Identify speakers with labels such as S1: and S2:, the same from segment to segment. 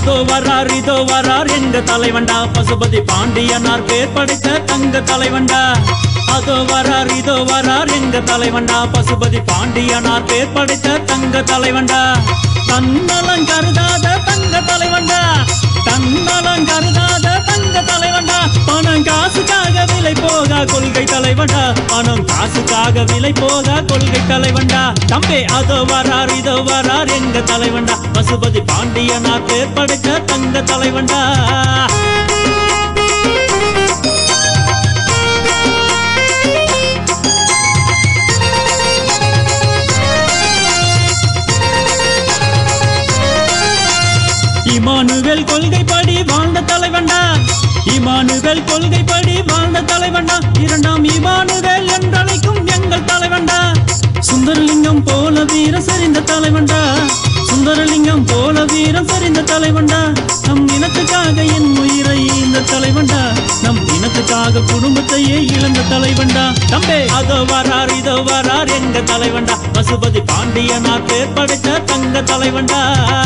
S1: அதோ வரார் இதோ வரார் எங்க தலைவண்டா பசுபதி பாண்டியனார் பேர் படைத்த தங்க தலைவண்டா அதோ வரார் இதோ வரார் எங்க தலைவண்டா பசுபதி பாண்டியனார் பேர் படைத்த தங்க தலைவண்டா தன்னலம் கருதாத தங்க தலைவண்டா தன்னலம் கருதாத தங்க தலைவண்டா பணம் காசுக்காக விலை போகா கொள்கை தலைவண்டா பணம் காசுக்காக விலை போகா கொள்கை தலைவண்டா தம்பே அதோ வரார் இதோ வரார் எங்க தலைவண்டா பசுபதி பாண்டியனார் பேர் படைத்த தங்க தலைவண்டா இமானுவேல் கொள்கைப்படி வாழ்ந்த தலைவண்டா இமானுவேல் கொள்கைப்படி வாழ்ந்த தலைவண்டா இரண்டாம் இமானுவேல் என்றழைக்கும் எங்கள் தலைவண்டா சுந்தரலிங்கம் போல வீர சரிந்த தலைவண்டா சுந்தரலிங்கம் போல வீரம் சரிந்த தலைவண்டா நம் இனத்துக்காக என் உயிரை இந்த தலைவண்டா நம் இனத்துக்காக குடும்பத்தையே இழந்த தலைவண்டா தம்பே அதோ வரார் இதோ வரார் எங்க தலைவண்டா பசுபதி பாண்டியனார் பேர் படைத்த தங்க தலைவண்டா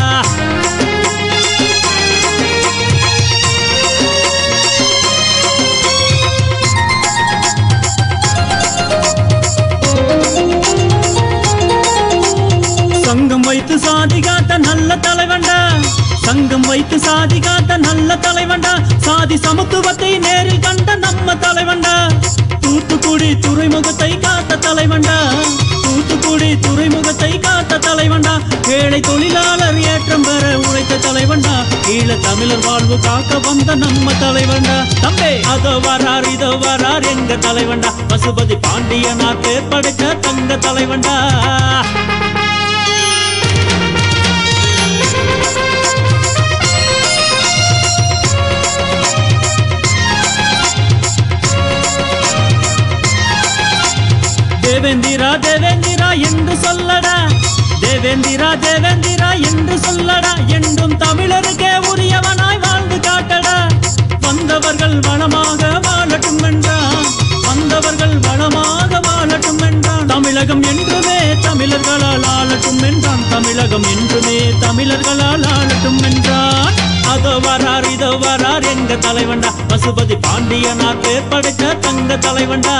S1: சங்கம் வைத்து சாதி காத்த நல்ல தலைவண்டா சங்கம் வைத்து சாதி காத்த நல்ல தலைவண்டா சாதி சமத்துவத்தை நேரில் கண்ட நம்ம தலைவண்டா தூத்துக்குடி துறைமுகத்தை காத்த தலைவண்டா தூத்துக்குடி துறைமுகத்தை காத்த தலைவண்டா ஏழை தொழிலாளர் ஏற்றம் பெற உழைத்த தலைவண்டா ஈழ தமிழர் வாழ்வு காக்க வந்த நம்ம தலைவண்டா தம்பே அதோ வரார் இதோ வரார் எங்க தலைவண்டா பசுபதி பாண்டியனார் பேர் படைத்த தங்க தலைவண்டா தேவேந்திரா தேவேந்திரா என்று சொல்லடா தேவேந்திரா தேவேந்திரா என்று சொல்லடா என்றும் தமிழருக்கே உரியவனாய் வாழ்ந்து காட்டடா வந்தவர்கள் வளமாக வாழட்டும் என்றான் வந்தவர்கள் வளமாக வாழட்டும் என்றான் தமிழகம் என்றுமே தமிழர்களால் ஆளட்டும் என்றான் தமிழகம் என்றுமே தமிழர்களால் ஆளட்டும் என்றான் அதோ வரார் இதோ வரார் எங்க தலைவண்டா பசுபதி பாண்டியனார் பேர் படைத்த தங்க தலைவண்டா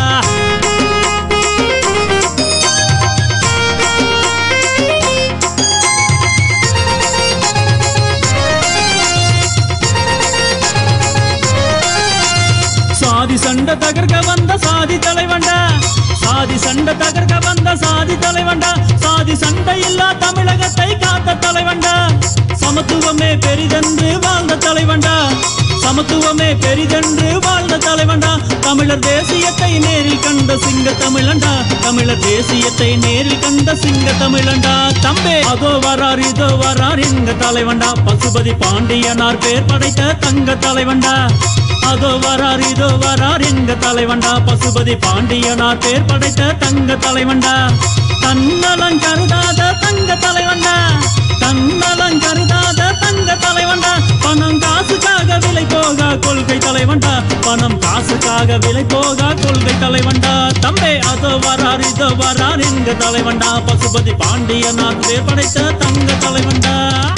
S1: சாதி சண்டை தகர்க்க வந்த சாதி தலைவண்டா சாதி சண்டை தகர்க்க வந்த சாதி தலைவண்டா சாதி சண்டை இல்லா தமிழகத்தை காத்த தலைவண்டா சமத்துவமே பெரிதென்று வாழ்ந்த தலைவண்டா சமத்துவமே பெரிதென்று வாழ்ந்த தலைவண்டா தமிழர் தேசியத்தை நேரில் கண்ட சிங்க தமிழண்டா தமிழர் தேசியத்தை நேரில் கண்ட சிங்க தமிழண்டா தம்பே அதோ வரார் இதோ வரார் எங்க தலைவண்டா பசுபதி பாண்டியனார் பேர் படைத்த தங்க தலைவண்டா அதோ வரார் இதோ வரார் எங்க தலைவண்டா பசுபதி பாண்டியனார் பேர் படைத்த தங்க தலைவண்டா தன்னலம் கருதாத தங்க தலைவண்டா தன்னலம் கருதாத தங்க தலைவண்டா பணம் காசுக்காக விலை போகா கொள்கை தலைவண்டா பணம் காசுக்காக விலை போகா கொள்கை தலைவண்டா தம்பே அதோ வரார் இதோ வரார் எங்க தலைவண்டா பசுபதி பாண்டியனார் பேர் படைத்த தங்க தலைவண்டா